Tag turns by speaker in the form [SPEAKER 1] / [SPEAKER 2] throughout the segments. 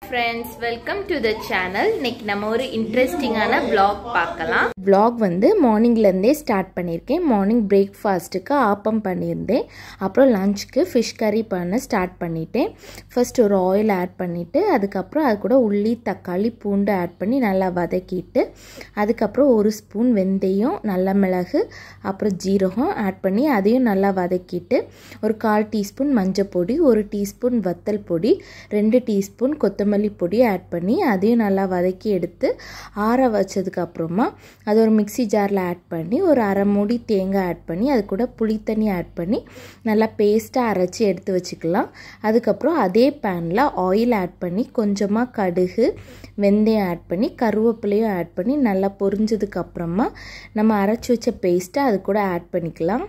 [SPEAKER 1] friends welcome to the channel இன்னைக்கு நம்ம ஒரு இன்ட்ரெஸ்டிங்கான vlog பார்க்கலாம்
[SPEAKER 2] vlog வந்து மார்னிங்லேருந்தே ஸ்டார்ட் பண்ணியிருக்கேன் மார்னிங் பிரேக்ஃபாஸ்ட்டுக்கு ஆப்பம் பண்ணியிருந்தேன் அப்புறம் லஞ்சுக்கு ஃபிஷ் கறி பண்ண ஸ்டார்ட் பண்ணிட்டேன் ஃபர்ஸ்ட் ஒரு ஆயில் ஆட் பண்ணிவிட்டு அதுக்கப்புறம் அது கூட உள்ளி தக்காளி பூண்டு ஆட் பண்ணி நல்லா வதக்கிட்டு அதுக்கப்புறம் ஒரு ஸ்பூன் வெந்தயம் நல்ல மிளகு அப்புறம் ஜீரகம் ஆட் பண்ணி அதையும் நல்லா வதக்கிட்டு ஒரு கால் டீஸ்பூன் மஞ்சள் பொடி ஒரு டீஸ்பூன் வத்தல் பொடி ரெண்டு டீஸ்பூன் கொத்தமல்லி பொடி ஆட் பண்ணி அதையும் நல்லா வதக்கி எடுத்து ஆற வச்சதுக்கு அப்புறமா அது ஒரு மிக்சி ஜாரில் ஆட் பண்ணி ஒரு அரை மூடி தேங்காய் ஆட் பண்ணி அது கூட புளித்தண்ணி ஆட் பண்ணி நல்லா பேஸ்ட்டாக அரைச்சி எடுத்து வச்சுக்கலாம் அதுக்கப்புறம் அதே பேனில் ஆயில் ஆட் பண்ணி கொஞ்சமாக கடுகு வெந்தயம் ஆட் பண்ணி கருவேப்பிலையும் ஆட் பண்ணி நல்லா பொரிஞ்சதுக்கு அப்புறமா நம்ம அரைச்சி வச்ச பேஸ்ட்டை அது கூட ஆட் பண்ணிக்கலாம்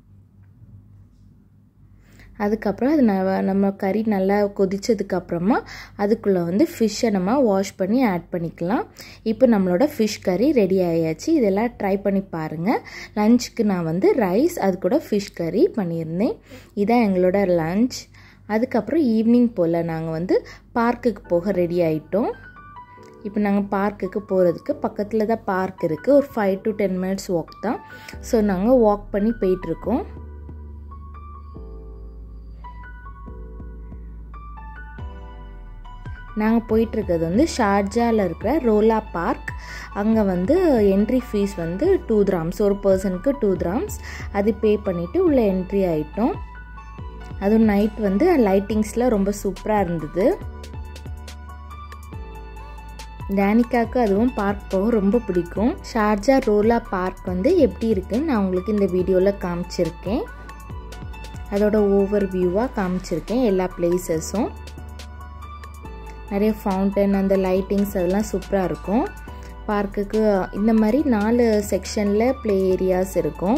[SPEAKER 2] அதுக்கப்புறம் அது ந நம்ம கறி நல்லா கொதித்ததுக்கப்புறமா அதுக்குள்ளே வந்து ஃபிஷ்ஷை நம்ம வாஷ் பண்ணி ஆட் பண்ணிக்கலாம் இப்போ நம்மளோட ஃபிஷ் கறி ரெடி ஆயாச்சு இதெல்லாம் ட்ரை பண்ணி பாருங்கள் லஞ்சுக்கு நான் வந்து ரைஸ் அது கூட ஃபிஷ் கறி பண்ணியிருந்தேன் இதான் எங்களோட லஞ்ச் அதுக்கப்புறம் ஈவினிங் போல் நாங்கள் வந்து பார்க்குக்கு போக ரெடி ஆகிட்டோம் இப்போ நாங்கள் பார்க்குக்கு போகிறதுக்கு பக்கத்தில் தான் பார்க் இருக்குது ஒரு five to ten minutes walk தான் ஸோ நாங்கள் வாக் பண்ணி போயிட்டுருக்கோம் நாங்கள் போயிட்டுருக்கிறது வந்து ஷார்ஜாவில் இருக்கிற ரோலா பார்க் அங்கே வந்து என்ட்ரி ஃபீஸ் வந்து டூ கிராம்ஸ் ஒரு பர்சனுக்கு டூ கிராம்ஸ் அது பே பண்ணிவிட்டு உள்ளே என்ட்ரி ஆகிட்டோம் அதுவும் நைட் வந்து லைட்டிங்ஸ்லாம் ரொம்ப சூப்பராக இருந்தது டேனிக்காவுக்கு அதுவும் பார்க் போக ரொம்ப பிடிக்கும் ஷார்ஜா ரோலா பார்க் வந்து எப்படி இருக்குன்னு நான் உங்களுக்கு இந்த வீடியோவில் காமிச்சிருக்கேன் அதோட ஓவர் வியூவாக காமிச்சிருக்கேன் எல்லா பிளேசஸும் நிறைய ஃபவுண்டன் அந்த லைட்டிங்ஸ் அதெல்லாம் சூப்பராக இருக்கும் பார்க்குக்கு இந்த மாதிரி நாலு செக்ஷனில் ப்ளே ஏரியாஸ் இருக்கும்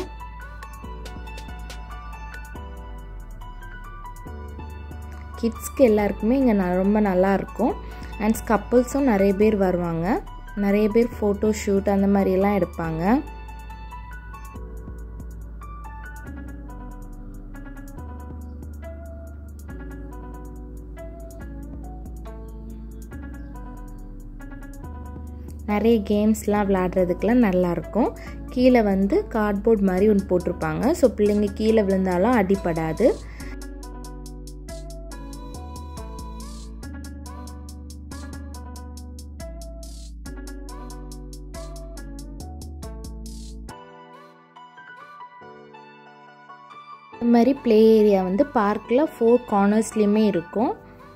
[SPEAKER 2] கிட்ஸ்க்கு எல்லாருக்குமே இங்கே ரொம்ப நல்லா இருக்கும் அண்ட் கப்புள்ஸும் நிறைய பேர் வருவாங்க நிறைய பேர் ஃபோட்டோ ஷூட் அந்த மாதிரியெல்லாம் எடுப்பாங்க நிறைய கேம்ஸ்லாம் விளாட்றதுக்கெலாம் நல்லாயிருக்கும் கீழே வந்து கார்ட்போர்ட் மாதிரி ஒன்று போட்டிருப்பாங்க ஸோ பிள்ளைங்க கீழே விழுந்தாலும் அடிப்படாது இந்த மாதிரி ப்ளே ஏரியா வந்து பார்க்கில் ஃபோர் கார்னர்ஸ்லேயுமே இருக்கும்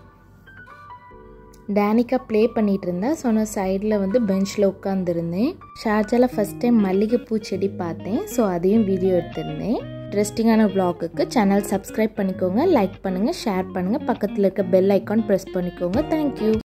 [SPEAKER 2] டேனிக்கா ப்ளே பண்ணிகிட்டு இருந்தேன் ஸோ நான் சைடில் வந்து பெஞ்சில் உட்காந்துருந்தேன் ஷார்ஜாவில் ஃபஸ்ட் டைம் மல்லிகைப்பூ செடி பார்த்தேன் ஸோ அதையும் வீடியோ எடுத்திருந்தேன் இன்ட்ரெஸ்டிங்கான வ்ளாகுக்கு சேனல் சப்ஸ்கிரைப் பண்ணிக்கோங்க லைக் பண்ணுங்கள் ஷேர் பண்ணுங்கள் பக்கத்தில் இருக்க பெல் ஐக்கான் ப்ரெஸ் பண்ணிக்கோங்க தேங்க்யூ